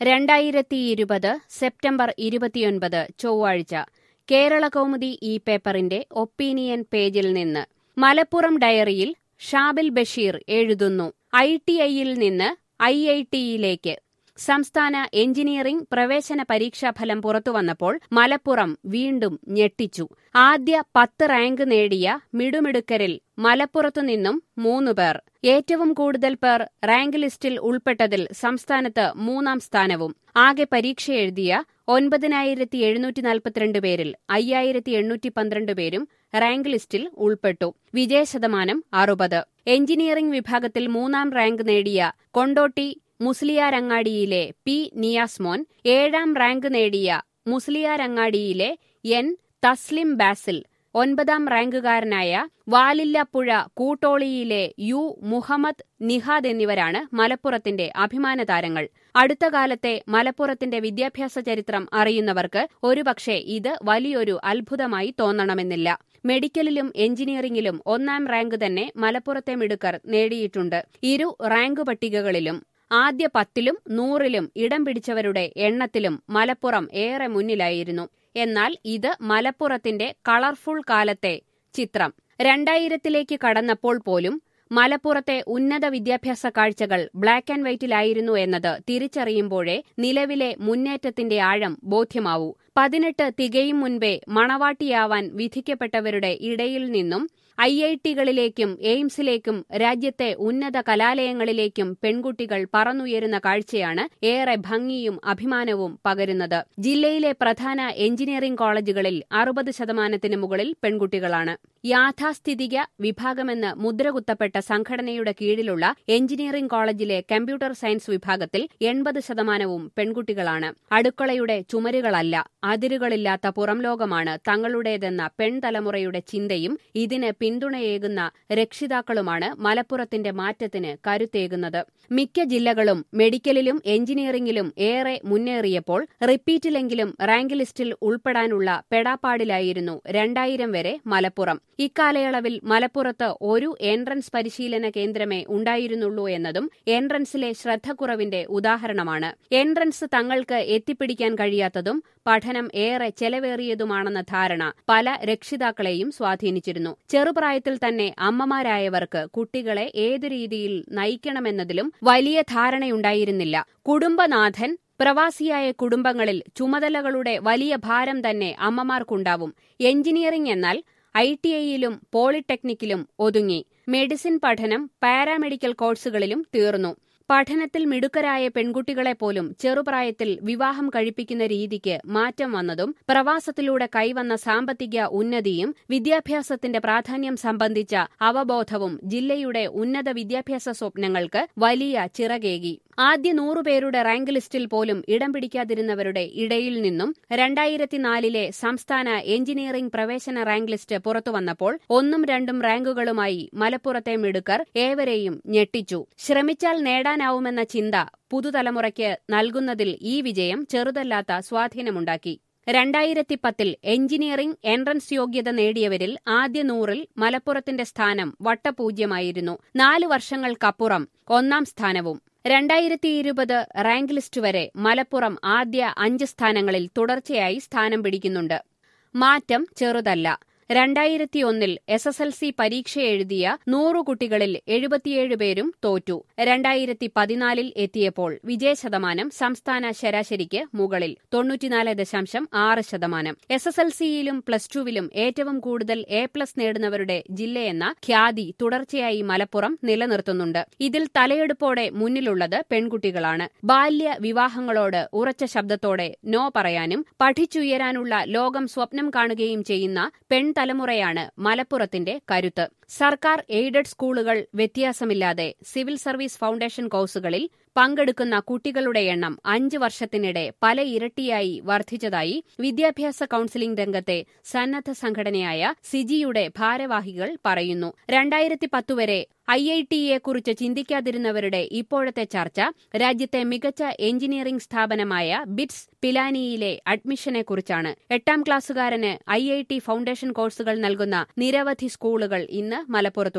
രണ്ടായിരത്തി ഇരുപത് സെപ്റ്റംബർ ഇരുപത്തിയൊൻപത് ചൊവ്വാഴ്ച കേരള കൗമുദി ഈ പേപ്പറിന്റെ ഒപ്പീനിയൻ പേജിൽ നിന്ന് മലപ്പുറം ഡയറിയിൽ ഷാബിൽ ബഷീർ എഴുതുന്നു ഐ ടി ഐയിൽ നിന്ന് ഐ ഐ ടിയിലേക്ക് സംസ്ഥാന എഞ്ചിനീയറിംഗ് പ്രവേശന പരീക്ഷാഫലം പുറത്തുവന്നപ്പോൾ മലപ്പുറം വീണ്ടും ഞെട്ടിച്ചു ആദ്യ പത്ത് റാങ്ക് നേടിയ മിടുമിടുക്കരിൽ മലപ്പുറത്തു നിന്നും മൂന്നു പേർ ഏറ്റവും കൂടുതൽ പേർ റാങ്ക് ലിസ്റ്റിൽ ഉൾപ്പെട്ടതിൽ സംസ്ഥാനത്ത് മൂന്നാം സ്ഥാനവും ആകെ പരീക്ഷ എഴുതിയ ഒൻപതിനായിരത്തി എഴുന്നൂറ്റി നാൽപ്പത്തിരണ്ട് പേരിൽ അയ്യായിരത്തി എണ്ണൂറ്റി പന്ത്രണ്ട് പേരും റാങ്ക് ലിസ്റ്റിൽ ഉൾപ്പെട്ടു വിജയശതമാനം അറുപത് എഞ്ചിനീയറിംഗ് വിഭാഗത്തിൽ മൂന്നാം റാങ്ക് നേടിയ കൊണ്ടോട്ടി മുസ്ലിയാരങ്ങാടിയിലെ പി നിയാസ്മോൻ ഏഴാം റാങ്ക് നേടിയ മുസ്ലിയാരങ്ങാടിയിലെ എൻ തസ്ലിം ബാസിൽ ഒൻപതാം റാങ്കുകാരനായ വാലില്ലപ്പുഴ കൂട്ടോളിയിലെ യു മുഹമ്മദ് നിഹാദ് എന്നിവരാണ് മലപ്പുറത്തിന്റെ അഭിമാന താരങ്ങൾ അടുത്ത കാലത്തെ മലപ്പുറത്തിന്റെ വിദ്യാഭ്യാസ ചരിത്രം അറിയുന്നവർക്ക് ഒരുപക്ഷെ ഇത് വലിയൊരു അത്ഭുതമായി തോന്നണമെന്നില്ല മെഡിക്കലിലും എഞ്ചിനീയറിംഗിലും ഒന്നാം റാങ്ക് തന്നെ മലപ്പുറത്തെ മിടുക്കർ നേടിയിട്ടുണ്ട് ഇരു റാങ്ക് പട്ടികകളിലും ആദ്യ പത്തിലും നൂറിലും ഇടം പിടിച്ചവരുടെ എണ്ണത്തിലും മലപ്പുറം ഏറെ മുന്നിലായിരുന്നു എന്നാൽ ഇത് മലപ്പുറത്തിന്റെ കളർഫുൾ കാലത്തെ ചിത്രം രണ്ടായിരത്തിലേക്ക് കടന്നപ്പോൾ പോലും മലപ്പുറത്തെ ഉന്നത വിദ്യാഭ്യാസ കാഴ്ചകൾ ബ്ലാക്ക് ആൻഡ് വൈറ്റിലായിരുന്നു എന്നത് തിരിച്ചറിയുമ്പോഴേ നിലവിലെ മുന്നേറ്റത്തിന്റെ ആഴം ബോധ്യമാവൂ പതിനെട്ട് തികയും മുൻപേ മണവാട്ടിയാവാൻ വിധിക്കപ്പെട്ടവരുടെ ഇടയിൽ നിന്നും ഐ ഐ ടികളിലേക്കും എയിംസിലേക്കും രാജ്യത്തെ ഉന്നത കലാലയങ്ങളിലേക്കും പെൺകുട്ടികൾ പറന്നുയരുന്ന കാഴ്ചയാണ് ഏറെ ഭംഗിയും അഭിമാനവും പകരുന്നത് ജില്ലയിലെ പ്രധാന എഞ്ചിനീയറിംഗ് കോളേജുകളിൽ അറുപത് ശതമാനത്തിന് മുകളിൽ പെൺകുട്ടികളാണ് യാഥാസ്ഥിതിക വിഭാഗമെന്ന് മുദ്രകുത്തപ്പെട്ട സംഘടനയുടെ കീഴിലുള്ള എഞ്ചിനീയറിംഗ് കോളേജിലെ കമ്പ്യൂട്ടർ സയൻസ് വിഭാഗത്തിൽ എൺപത് ശതമാനവും പെൺകുട്ടികളാണ് അടുക്കളയുടെ ചുമരുകളല്ല അതിരുകളില്ലാത്ത പുറംലോകമാണ് തങ്ങളുടേതെന്ന പെൺതലമുറയുടെ ചിന്തയും ഇതിന് പിന്തുണയേകുന്ന രക്ഷിതാക്കളുമാണ് മലപ്പുറത്തിന്റെ മാറ്റത്തിന് കരുത്തേകുന്നത് മിക്ക ജില്ലകളും മെഡിക്കലിലും എഞ്ചിനീയറിംഗിലും ഏറെ മുന്നേറിയപ്പോൾ റിപ്പീറ്റിലെങ്കിലും റാങ്ക് ലിസ്റ്റിൽ ഉൾപ്പെടാനുള്ള പെടാപ്പാടിലായിരുന്നു രണ്ടായിരം വരെ മലപ്പുറം ഇക്കാലയളവിൽ മലപ്പുറത്ത് ഒരു എൻട്രൻസ് പരിശീലന കേന്ദ്രമേ ഉണ്ടായിരുന്നുള്ളൂ എന്നതും എൻട്രൻസിലെ ശ്രദ്ധക്കുറവിന്റെ ഉദാഹരണമാണ് എൻട്രൻസ് തങ്ങൾക്ക് എത്തിപ്പിടിക്കാൻ കഴിയാത്തതും പഠനം ഏറെ ചെലവേറിയതുമാണെന്ന ധാരണ പല രക്ഷിതാക്കളെയും സ്വാധീനിച്ചിരുന്നു ചെറുപ്രായത്തിൽ തന്നെ അമ്മമാരായവർക്ക് കുട്ടികളെ ഏതു രീതിയിൽ നയിക്കണമെന്നതിലും വലിയ ധാരണയുണ്ടായിരുന്നില്ല കുടുംബനാഥൻ പ്രവാസിയായ കുടുംബങ്ങളിൽ ചുമതലകളുടെ വലിയ ഭാരം തന്നെ അമ്മമാർക്കുണ്ടാവും എഞ്ചിനീയറിംഗ് എന്നാൽ ഐ ടി ഐയിലും പോളിടെക്നിക്കിലും ഒതുങ്ങി മെഡിസിൻ പഠനം പാരാമെഡിക്കൽ കോഴ്സുകളിലും തീർന്നു പഠനത്തിൽ മിടുക്കരായ പെൺകുട്ടികളെപ്പോലും ചെറുപ്രായത്തിൽ വിവാഹം കഴിപ്പിക്കുന്ന രീതിക്ക് മാറ്റം വന്നതും പ്രവാസത്തിലൂടെ കൈവന്ന സാമ്പത്തിക ഉന്നതിയും വിദ്യാഭ്യാസത്തിന്റെ പ്രാധാന്യം സംബന്ധിച്ച അവബോധവും ജില്ലയുടെ ഉന്നത വിദ്യാഭ്യാസ സ്വപ്നങ്ങൾക്ക് വലിയ ചിറകേകി ആദ്യ നൂറുപേരുടെ റാങ്ക് ലിസ്റ്റിൽ പോലും ഇടം പിടിക്കാതിരുന്നവരുടെ ഇടയിൽ നിന്നും രണ്ടായിരത്തിനാലിലെ സംസ്ഥാന എഞ്ചിനീയറിംഗ് പ്രവേശന റാങ്ക് ലിസ്റ്റ് പുറത്തുവന്നപ്പോൾ ഒന്നും രണ്ടും റാങ്കുകളുമായി മലപ്പുറത്തെ മിടുക്കർ ഏവരെയും ഞെട്ടിച്ചു ശ്രമിച്ചാൽ നേടാനാവുമെന്ന ചിന്ത പുതുതലമുറയ്ക്ക് നൽകുന്നതിൽ ഈ വിജയം ചെറുതല്ലാത്ത സ്വാധീനമുണ്ടാക്കി രണ്ടായിരത്തി പത്തിൽ എഞ്ചിനീയറിംഗ് എൻട്രൻസ് യോഗ്യത നേടിയവരിൽ ആദ്യ നൂറിൽ മലപ്പുറത്തിന്റെ സ്ഥാനം വട്ടപൂജ്യമായിരുന്നു നാലു വർഷങ്ങൾക്കപ്പുറം ഒന്നാം സ്ഥാനവും രണ്ടായിരത്തി ഇരുപത് റാങ്ക് ലിസ്റ്റ് വരെ മലപ്പുറം ആദ്യ അഞ്ച് സ്ഥാനങ്ങളിൽ തുടർച്ചയായി സ്ഥാനം പിടിക്കുന്നുണ്ട് മാറ്റം ചെറുതല്ല രണ്ടായിരത്തിയൊന്നിൽ എസ് എസ് എൽ സി പരീക്ഷ എഴുതിയ നൂറു കുട്ടികളിൽ എഴുപത്തിയേഴ് പേരും തോറ്റു രണ്ടായിരത്തി പതിനാലിൽ എത്തിയപ്പോൾ വിജയശതമാനം സംസ്ഥാന ശരാശരിക്ക് മുകളിൽ തൊണ്ണൂറ്റിനാല് ദശാംശം ആറ് ശതമാനം എസ് എസ് എൽ സിയിലും പ്ലസ് ടുവിലും ഏറ്റവും കൂടുതൽ എ പ്ലസ് നേടുന്നവരുടെ ജില്ലയെന്ന ഖ്യാതി തുടർച്ചയായി മലപ്പുറം നിലനിർത്തുന്നുണ്ട് ഇതിൽ തലയെടുപ്പോടെ മുന്നിലുള്ളത് പെൺകുട്ടികളാണ് ബാല്യ വിവാഹങ്ങളോട് ഉറച്ച ശബ്ദത്തോടെ നോ പറയാനും പഠിച്ചുയരാനുള്ള ലോകം സ്വപ്നം കാണുകയും ചെയ്യുന്ന പെൺ തലമുറയാണ് മലപ്പുറത്തിന്റെ കരുത്ത് സർക്കാർ എയ്ഡഡ് സ്കൂളുകൾ വ്യത്യാസമില്ലാതെ സിവിൽ സർവീസ് ഫൗണ്ടേഷൻ കോഴ്സുകളിൽ പങ്കെടുക്കുന്ന കുട്ടികളുടെ എണ്ണം അഞ്ച് വർഷത്തിനിടെ പല ഇരട്ടിയായി വർദ്ധിച്ചതായി വിദ്യാഭ്യാസ കൌൺസിലിംഗ് രംഗത്തെ സന്നദ്ധ സംഘടനയായ സിജിയുടെ ഭാരവാഹികൾ പറയുന്നു രണ്ടായിരത്തി പത്തുവരെ ഐ ഐ ടിയെക്കുറിച്ച് ചിന്തിക്കാതിരുന്നവരുടെ ഇപ്പോഴത്തെ ചർച്ച രാജ്യത്തെ മികച്ച എഞ്ചിനീയറിംഗ് സ്ഥാപനമായ ബിറ്റ്സ് പിലാനിയിലെ അഡ്മിഷനെക്കുറിച്ചാണ് എട്ടാം ക്ലാസ്സുകാരന് ഐ ഐ ടി ഫൗണ്ടേഷൻ കോഴ്സുകൾ നൽകുന്ന നിരവധി സ്കൂളുകൾ ഇന്ന് മലപ്പുറത്തുണ്ട്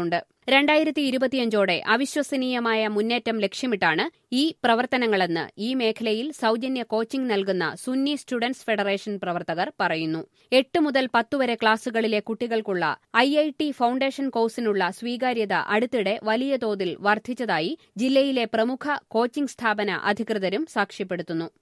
രണ്ടായിരത്തി ഇരുപത്തിയഞ്ചോടെ അവിശ്വസനീയമായ മുന്നേറ്റം ലക്ഷ്യമിട്ടാണ് ഈ പ്രവർത്തനങ്ങളെന്ന് ഈ മേഖലയിൽ സൌജന്യ കോച്ചിംഗ് നൽകുന്ന സുന്നി സ്റ്റുഡൻസ് ഫെഡറേഷൻ പ്രവർത്തകർ പറയുന്നു എട്ട് മുതൽ പത്ത് വരെ ക്ലാസുകളിലെ കുട്ടികൾക്കുള്ള ഐ ഐ ടി ഫൌണ്ടേഷൻ കോഴ്സിനുള്ള സ്വീകാര്യത അടുത്തിടെ വലിയ തോതിൽ വർദ്ധിച്ചതായി ജില്ലയിലെ പ്രമുഖ കോച്ചിംഗ് സ്ഥാപന അധികൃതരും സാക്ഷ്യപ്പെടുത്തുന്നു